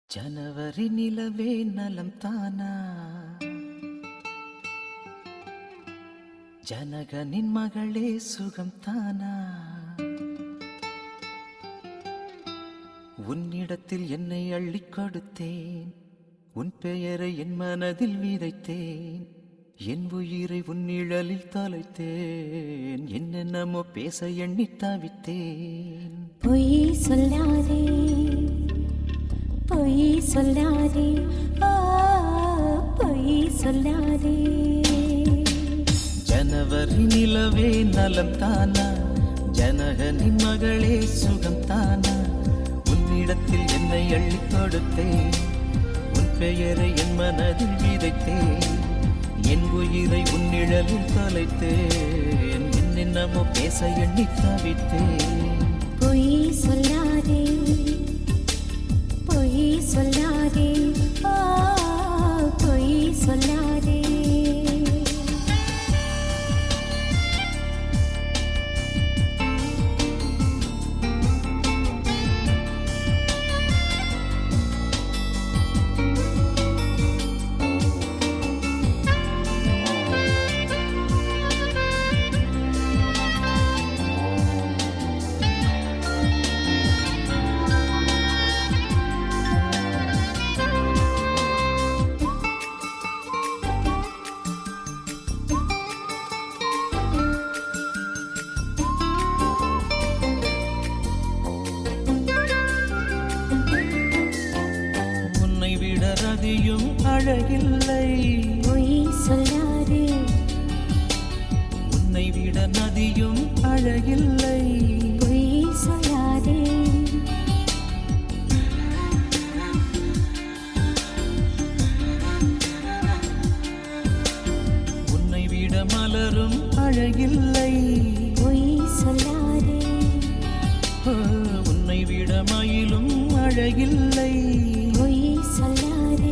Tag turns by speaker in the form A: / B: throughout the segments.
A: ஜனவரி நிலவே நலம் தானா ஜனகனின் மகளே சுகம் தானா உன்னிடத்தில் என்னை அள்ளிக் கொடுத்தேன் உன் பெயரை என் மனதில் விதைத்தேன் என் உயிரை உன் நிழலில் தொலைத்தேன் என்னென்னமோ பேச எண்ணி தவித்தேன்
B: பொய் சொல்லாதே பொய் சொல்லாதே ஆ, பொய் சொல்லாதே
A: ஜனவரி நிலவே நலம் தானா ஜனகனின் மகளே சுகம் தானா உன்னிடத்தில் என்னை அள்ளிக் கொடுத்தேன் உன் பெயரை என் மனதில் விதைத்தேன் என் உயிரை உன் நிழலில் தொலைத்தேன் என்னென்னமோ பேச எண்ணி தவித்தேன்
B: பொய் சொல்லாதே பொய் சொல்லாதே ஆ, பொய் சொல்லாதே
A: உன்னை விட ரதியும் அழகில்லை
B: பொய் சொல்லாதே
A: உன்னை விட நதியும் அழகில்லை
B: பொய் சொல்லாதே
A: உன்னை விட மலரும் அழகில்லை
B: பொய் சொல்லாதே
A: ஓ, உன்னை விட மயிலும் அழகில்லை
B: பொய் சொல்லாதே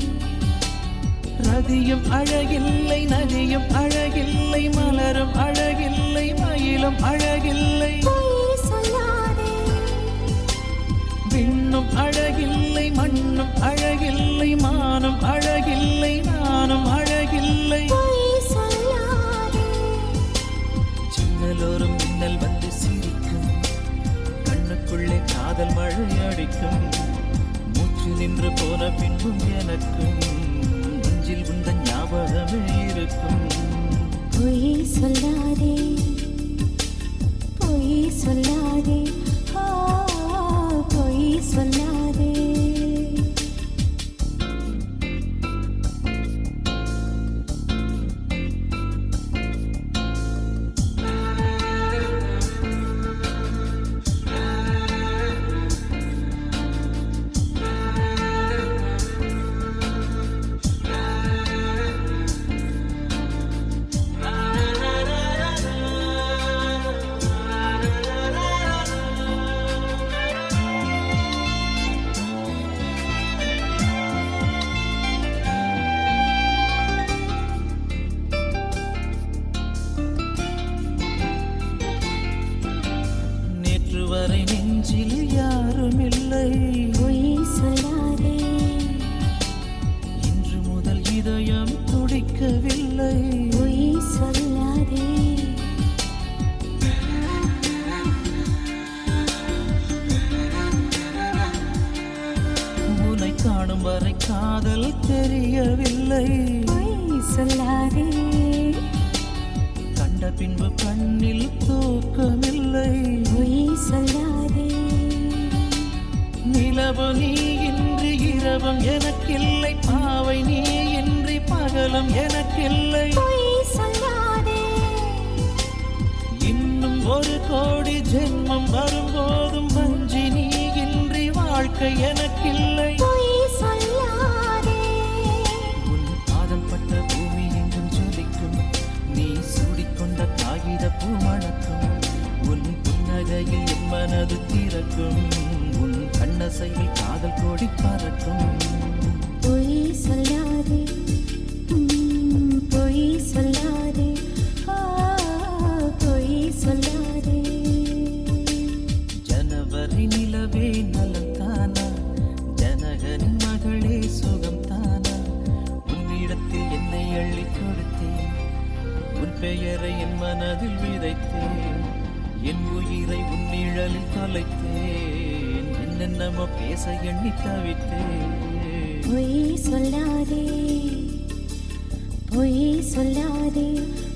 A: ரதியும் அழகில்லை நதியும் அழகில்லை மலரும் அழகில்லை மயிலும் அழகில்லை
B: பொய் சொல்லாதே
A: விண்ணும் அழகில்லை மண்ணும் அழகில்லை மானும் அழகில்லை நானும் அழகில்லை
B: பொய் சொல்லாதே
A: சின்னலோரும் மின்னல் வந்து சிரிக்கும் கண்ணுக்குள்ளே காதல் மழை அடிக்கும் மூச்சு நின்று போன பின்பும் எனக்கும் நெஞ்சில் உந்த ஞாபகமே இருக்கும்
B: பொய் சொல்லாதே பொய் சொல்லாதே ஆ, பொய் சொல்லாதே
A: நேற்று வரை நெஞ்சில் யாரும் இல்லை
B: பொய் சொல்லாதே
A: இன்று முதல் இதயம் துடிக்கவில்லை
B: பொய் சொல்லாதே
A: உன்னை காணும் வரை காதல் தெரியவில்லை
B: பொய் சொல்லாதே
A: கண்ட பின்பு கண்ணில் தூக்கமில்லை
B: பொய் சொல்லாதே
A: நிலவு நீ இன்றி இரவும் எனக்கில்லை பாவை நீ இன்றி பகலும் எனக்கில்லை
B: பொய் சொல்லாதே
A: இன்னும் ஒரு கோடி ஜென்மம் வரும்போதும் வஞ்சி நீ இன்றி வாழ்க்கை எனக்கில்லை
B: பொய் சொல்லாதே
A: உன் பாதம் பட்ட பூமி எங்கும் ஜொலிக்கும் நீ சூடிக்கொண்ட காகித பூ மணக்கும் உன் புன்னகையில் என் மனது திறக்கும் உன் கண்ணசையில் காதல் கோடி பறக்கும்
B: பொய் சொல்லாதே ம், பொய் சொல்லாதே ஆ, பொய் சொல்லாதே
A: ஜனவரி நிலவே நலம் தானா ஜனகனி பெயரை என் மனதில் விதைத்தேன் என் உயிரை உன் நிழலில் தொலைத்தேன் என்னென்னமோ பேச எண்ணி தவித்தேன்
B: பொய் சொல்லாதே பொய் சொல்லாதே